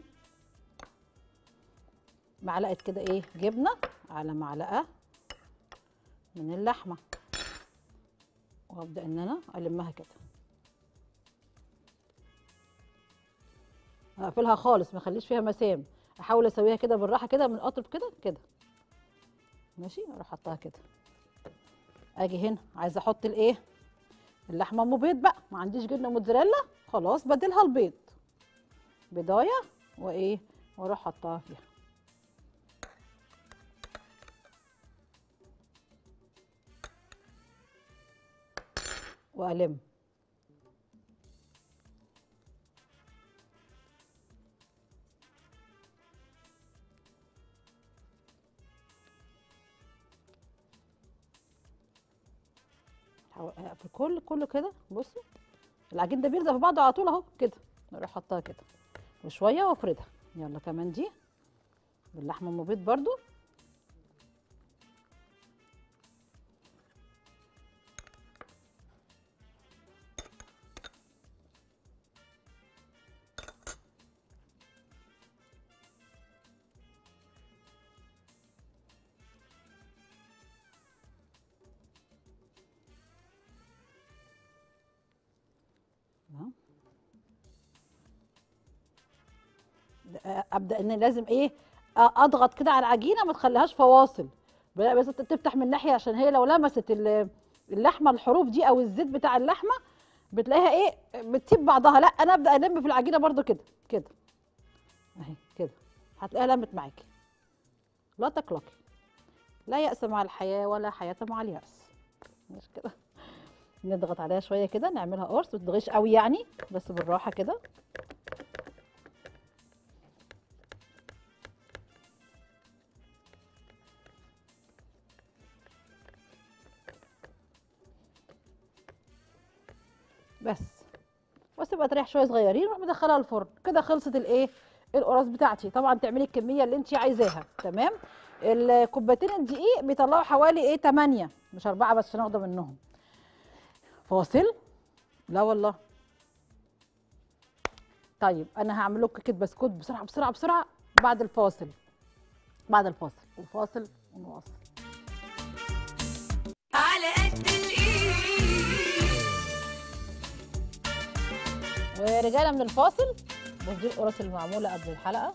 معلقه كده ايه جبنه على معلقه من اللحمه وابدا ان انا المها كده اقفلها خالص ما اخليش فيها مسام احاول اسويها كده بالراحه كده من الاطراف كده كده ماشي اروح احطها كده اجي هنا عايزه احط الايه اللحمه ام بيض بقى ما عنديش جبنه موتزاريلا خلاص بديلها البيض بضايه وايه واروح حطها فيها والم حاول اقفل كل كله كده بصوا العجين ده بيلزق في بعضه على طول اهو كده اروح حطها كده وشويه وافردها يلا كمان دي باللحمه ام بيض برضو أهو. ده- ابدا ان لازم ايه أ- اضغط كده على العجينه ما تخليهاش فواصل ب- بس ت- تفتح من ناحيه عشان هي لو لمست ال- اللحمه الحروف دي او الزيت بتاع اللحمه بتلاقيها ايه بتسيب بعضها لا انا ابدا الم في العجينه برضو كده كده اهي كده هتلاقيها لمت معاكي لا تقلقي لا يأس مع الحياه ولا حياه مع اليأس مش كده نضغط عليها شويه كده نعملها قرص ما تضغطش قوي يعني بس بالراحه كده بس واسيبها تريح شويه صغيرين واروح مدخلها الفرن كده خلصت الايه القراص بتاعتي طبعا تعملي الكميه اللي انت عايزاها تمام الكوبايتين الدقيق بيطلعوا حوالي ايه 8 مش أربعة بس عشان اخده منهم فاصل لا والله طيب انا هعمل لكم كيكه بسكوت بسرعه بسرعه بسرعه بعد الفاصل بعد الفاصل الفاصل ونواصل على قد الايد ورجعنا من الفاصل بص دي القرص اللي معموله قبل الحلقه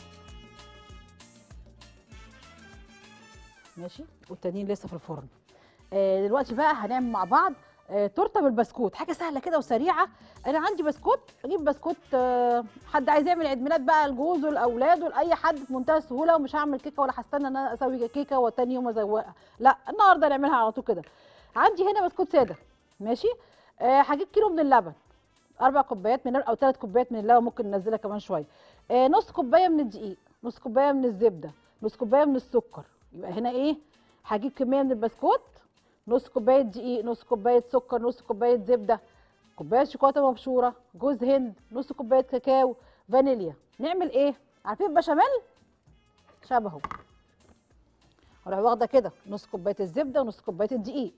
ماشي والتانيين لسه في الفرن آه دلوقتي بقى هنعمل مع بعض آه تورته بالبسكوت حاجه سهله كده وسريعه انا عندي بسكوت اجيب بسكوت آه حد عايز يعمل عيد ميلاد بقى لجوزه لاولاده لاي حد في منتهى السهوله ومش هعمل كيكه ولا هستنى ان انا اسوي كيكه وتاني يوم ازوقها لا النهارده نعملها على طول كده عندي هنا بسكوت ساده ماشي آه هجيب كيلو من اللبن اربع كوبايات من اللبن او ثلاث كوبايات من اللبن ممكن ننزلها كمان شويه آه نص كوبايه من الدقيق نص كوبايه من الزبده نص كوبايه من السكر يبقى هنا ايه هجيب كميه من البسكوت نص كوبايه دقيق نص كوبايه سكر نص كوبايه زبده كوبايه شوكولاته مبشوره جوز هند نص كوبايه كاكاو فانيليا نعمل ايه عارفين البشاميل شبهه اروح واخده كده نص كوبايه الزبده ونص كوبايه الدقيق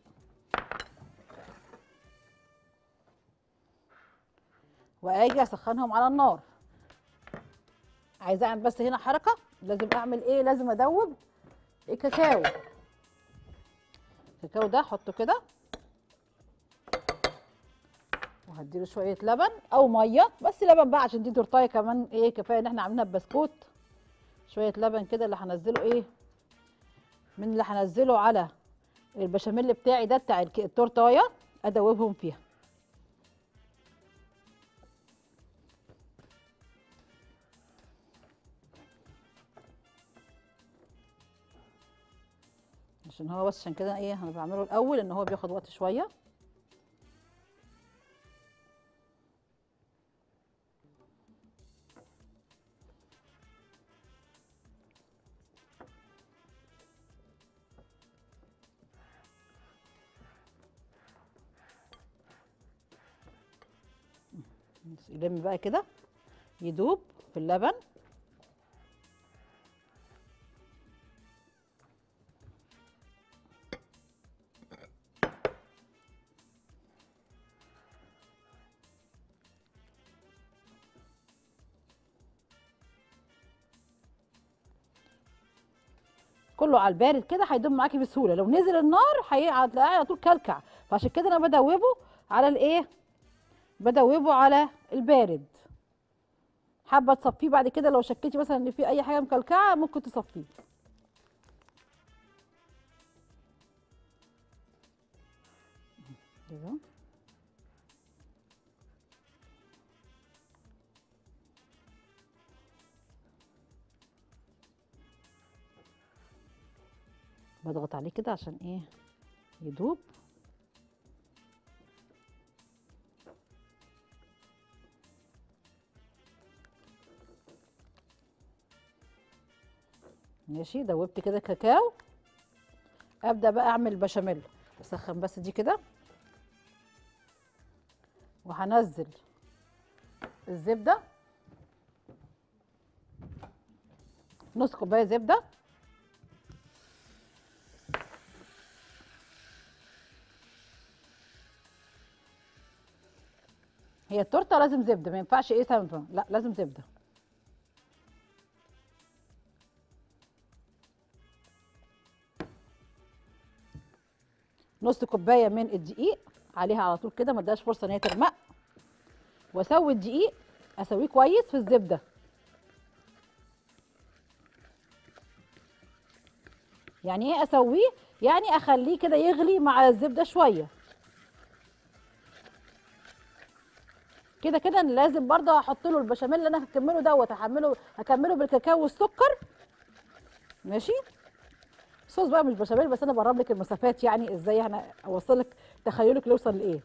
واجي اسخنهم على النار عايزه اعمل بس هنا حركه لازم اعمل ايه لازم ادوب الكاكاو الكاكاو ده احطه كده وهديله شويه لبن او ميه بس لبن بقى عشان دي تورتايه كمان ايه كفايه ان احنا عاملينها ببسكوت شويه لبن كده اللي هنزله ايه من اللي هنزله على البشاميل بتاعي ده بتاع الك- التورتايه ادوبهم فيها عشان هو بس عشان كده ايه انا بعمله الاول ان هو بياخد وقت شويه يلم بقى كده يدوب في اللبن كله على البارد كده هيدوب معاكي بسهوله لو نزل النار هي- هتلاقيه على طول كلكع فعشان كده انا بدوبه على الايه بدوبه على البارد حابه تصفيه بعد كده لو شكيتي مثلا ان في اي حاجه مكلكعه ممكن تصفيه كده بضغط عليه كده عشان ايه يدوب ماشي دوبت كده كاكاو ابدا بقى اعمل بشاميل اسخن بس دي كده وهنزل الزبده نص كوبايه زبده هي التورته لازم زبده ما ينفعش ايه سمنه لا لازم زبده نص كوبايه من الدقيق عليها على طول كده ما اديهاش فرصه ان هي تغمق واسوي الدقيق اسويه كويس في الزبده يعني ايه اسويه يعني اخليه كده يغلي مع الزبده شويه كده كده لازم برضه احط له البشاميل اللي انا هكمله دوت هحمله هكمله بالكاكاو والسكر ماشي صوص بقى مش بشاميل بس انا بقرب لك المسافات يعني ازاي انا اوصل لك تخيلك يوصل لايه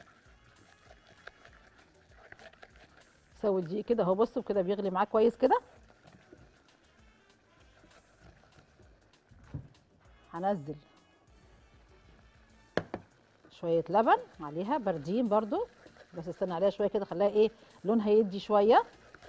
سوي الدقيق كده اهو بصوا كده بيغلي معاه كويس كده هنزل شويه لبن عليها باردين برضو بس استنى عليها شويه كده خليها ايه لونها يدي شويه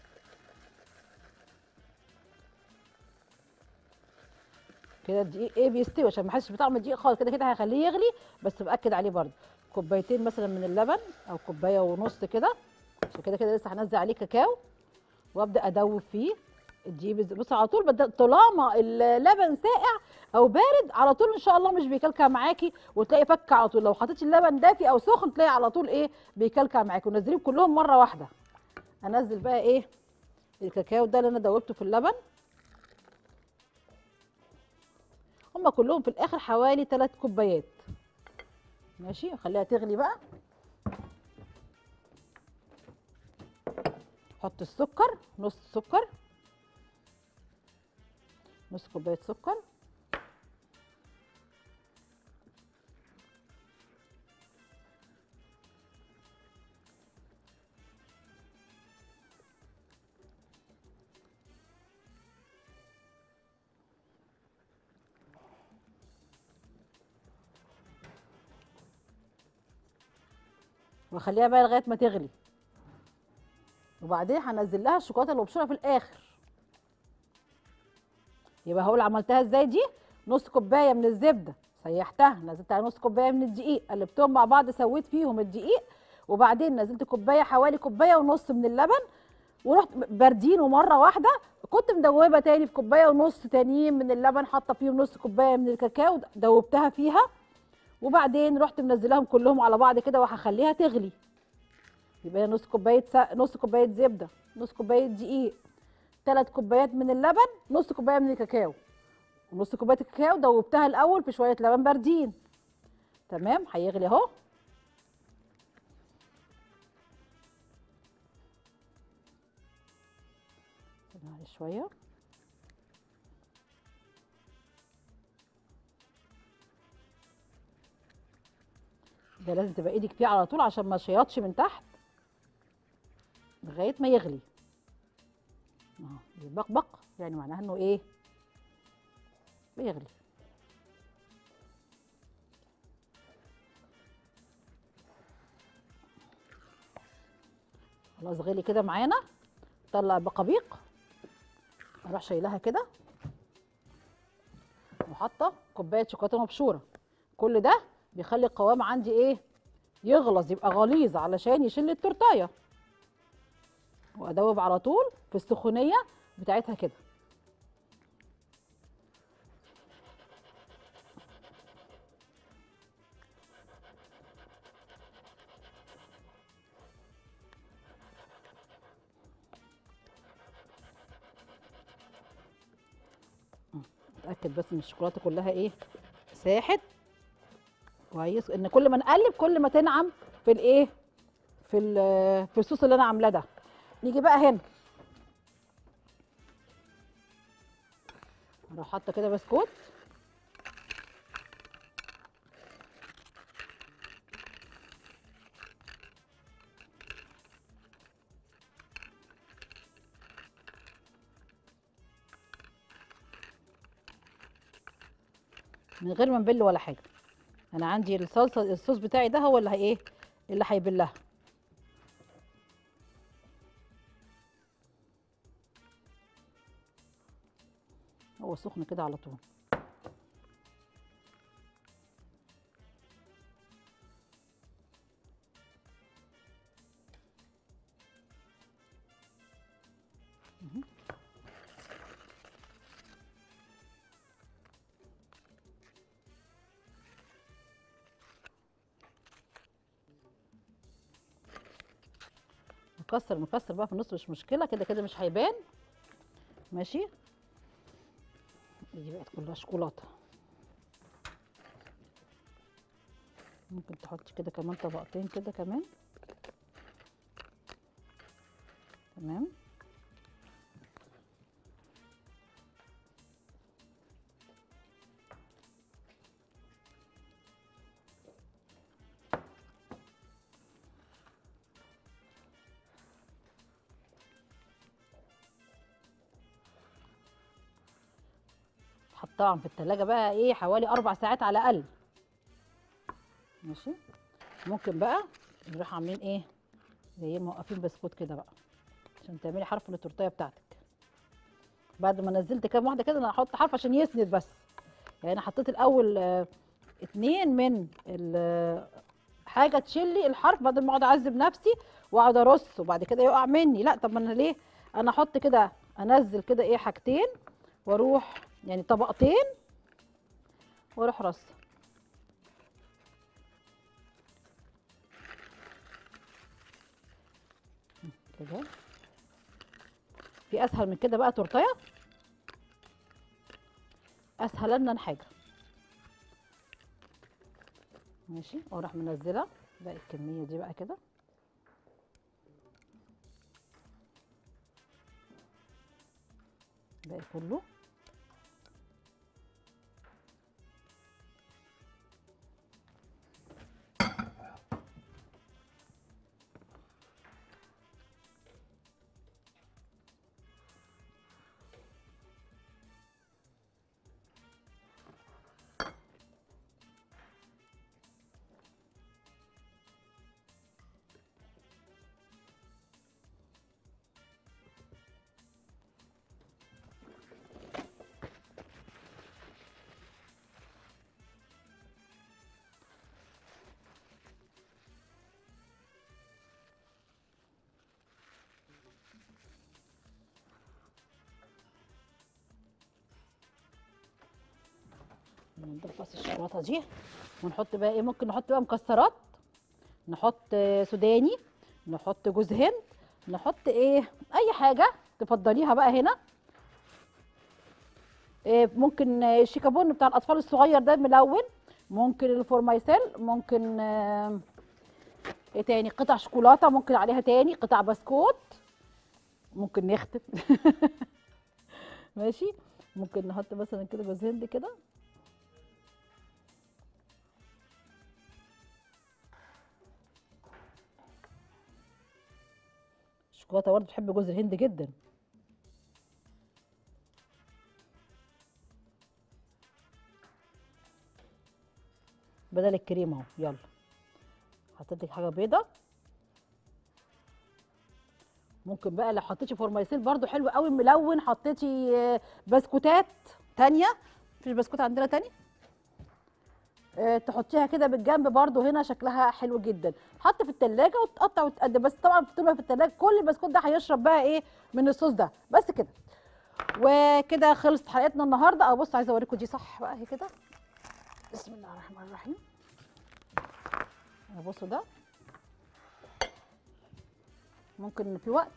كده الدقيق ايه بيستوي عشان ما احسش بطعم الدقيق خالص كده كده هخليه يغلي بس باكد عليه برضه كوبايتين مثلا من اللبن او كوبايه ونص كده عشان كده كده لسه هنزل عليه كاكاو وابدا ادوب فيه الدقيق بز- بص على طول بدأ طالما اللبن ساقع او بارد على طول ان شاء الله مش بيكلكع معاكي وتلاقي فك على طول لو حطيتي اللبن دافي او سخن تلاقي على طول ايه بيكلكع معاكي ونزليهم كلهم مره واحده انزل بقى ايه الكاكاو ده اللي انا دوبته في اللبن هما كلهم في الاخر حوالي 3 كوبايات ماشي خليها تغلي بقى حط السكر نص سكر نص كوبايه سكر واخليها بقى لغايه ما تغلي وبعدين هنزل لها الشوكولاته اللي مبشوره في الاخر يبقى هقول عملتها ازاي دي نص كوبايه من الزبده سيحتها نزلت على نص كوبايه من الدقيق قلبتهم مع بعض سويت فيهم الدقيق وبعدين نزلت كوبايه حوالي كوبايه ونص من اللبن ورحت باردين ومره واحده كنت مدوبه تاني في كوبايه ونص تانيين من اللبن حاطه فيهم نص كوبايه من الكاكاو دوبتها فيها وبعدين رحت منزلاهم كلهم على بعض كده وهخليها تغلي يبقى نص كوبايه سا... نص كوبايه زبده نص كوبايه دقيق ثلاث كوبايات من اللبن نص كوبايه من الكاكاو ونص كوبايه الكاكاو دوبتها الاول في شويه لبن باردين تمام هيغلي اهو معلش شويه ده لازم تبقى ايدك فيه على طول عشان ما يشيطش من تحت لغايه ما يغلي اهو بيبقبق يعني معناها انه ايه بيغلي خلاص غلي كده معانا طلع بقبيق اروح شايلها كده وحاطه كوبايه شوكولاته مبشوره كل ده بيخلي القوام عندي ايه يغلظ يبقى غليظ علشان يشيل التورتايه وادوب على طول في السخونيه بتاعتها كده اتاكد بس ان الشوكولاته كلها ايه ساحت كويس ان كل ما نقلب كل ما تنعم في الايه في ال- في الصوص اللي انا عاملاه ده نيجي بقى هنا اروح حاطه كده بسكوت من غير ما نبل ولا حاجه انا عندي الصلصه الصوص بتاعي ده هو اللي هي ايه اللي هيبلها هو سخن كده على طول مهم. نكسر نكسر بقى في النص مش مشكله كده كده مش هيبان ماشي دي بقت كلها شوكولاته ممكن تحطي كده كمان طبقتين كده كمان تمام حطاهم في التلاجة بقى ايه حوالي اربع ساعات على الاقل ماشي ممكن بقى نروح عاملين ايه زي موقفين بسكوت كده بقى عشان تعملي حرف للتورتيه بتاعتك بعد ما نزلت كام واحده كده انا هحط حرف عشان يسند بس يعني انا حطيت الاول آه، اتنين من ال- حاجه تشيل لي الحرف بدل ما اقعد اعذب نفسي واقعد ارص وبعد كده يقع مني لا طب ما انا ليه انا احط كده انزل كده ايه حاجتين واروح يعني طبقتين واروح رصه كده في اسهل من كده بقى تورتيه اسهل لنا حاجه ماشي واروح منزله باقي الكميه دي بقى كده باقي كله نضيف بس الشوكولاته دي ونحط بقى ايه ممكن نحط بقى مكسرات نحط آه، سوداني نحط جوز هند نحط ايه اي حاجه تفضليها بقى هنا إيه ممكن آه، الشيكابون بتاع الاطفال الصغير ده ملون ممكن الفورمايسيل ممكن آه، ايه تاني قطع شوكولاته ممكن عليها تاني قطع بسكوت ممكن نختم ماشي ممكن نحط مثلا كده جوز هند كده الشوكولاته برضه بتحب جوز الهند جدا بدل الكريمه اهو يلا حطيت لك حاجه بيضه ممكن بقى لو حطيتي فورمايسيل برضو حلو قوي ملون حطيتي آه، بسكوتات تانية مفيش بسكوت عندنا تاني آه، تحطيها كده بالجنب برضو هنا شكلها حلو جدا تحط في التلاجة وتقطع وتقدم بس طبعا بتبقى في التلاجة كل البسكوت ده هيشرب بقى ايه من الصوص ده بس كده وكده خلصت حلقتنا النهارده اه بص عايزه اوريكم دي صح بقى اهي كده بسم الله الرحمن الرحيم اهو بصوا ده ممكن في وقت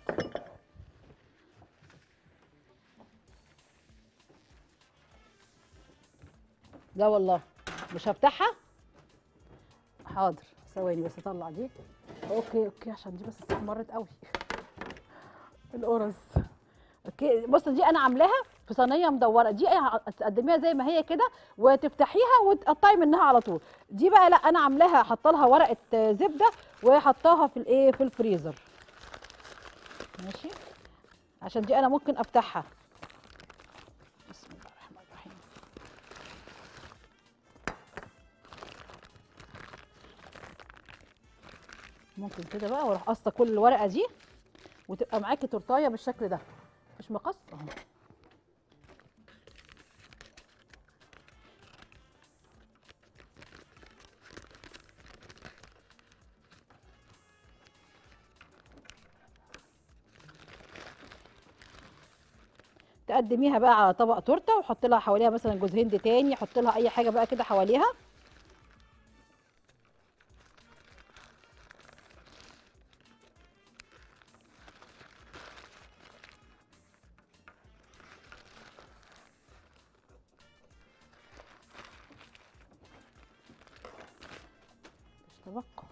لا والله مش هفتحها حاضر ثواني بس اطلع دي اوكي اوكي عشان دي بس استحمرت قوي القرص اوكي بص دي انا عاملاها في صينيه مدوره دي ايه تقدميها زي ما هي كده وتفتحيها وتقطعي منها على طول دي بقى لا انا عاملاها حاطه لها ورقه آه، زبده وحطاها في الايه في الفريزر ماشي عشان دي انا ممكن افتحها بسم الله الرحمن الرحيم ممكن كده بقى واروح قصه كل الورقه دي وتبقى معاكي تورتايه بالشكل ده مش مقص اهو تقدميها بقى على طبق تورته وحط لها حواليها مثلا جوز هند تاني حط لها اي حاجه بقى كده حواليها مش تبقى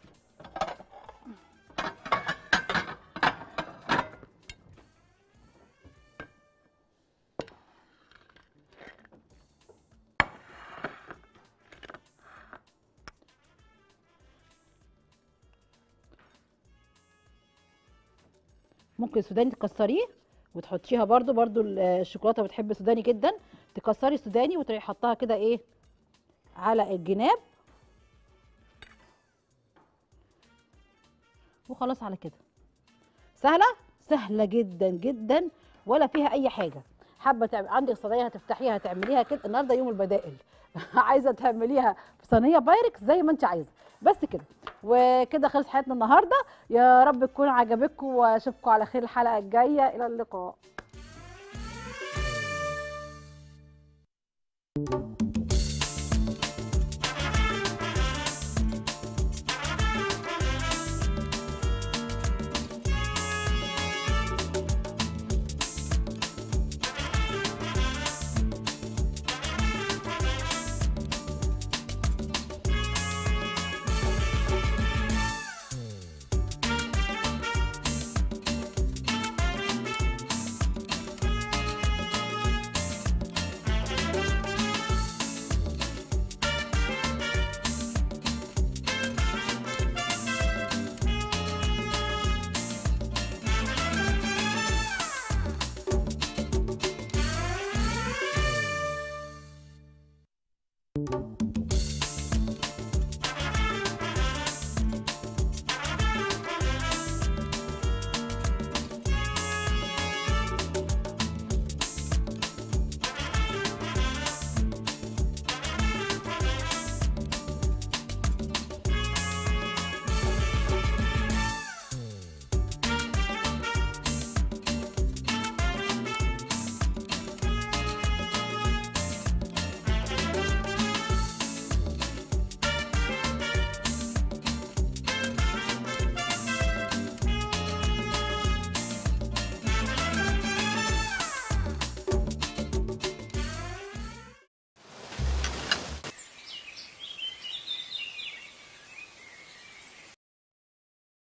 ممكن سوداني تكسريه وتحطيها برضو برضو ال- الشوكولاته بتحب السوداني جدا تكسري السوداني وتروحي حطها كده ايه على الجناب وخلاص على كده سهله سهله جدا جدا ولا فيها اي حاجه حابه تعمل عندك صينيه هتفتحيها تعمليها كده النهارده يوم البدائل عايزه تعمليها في صينيه بايركس زي ما انت عايزه بس كده وكده خلص حياتنا النهارده يا رب تكون عجبتكم واشوفكم على خير الحلقه الجايه الى اللقاء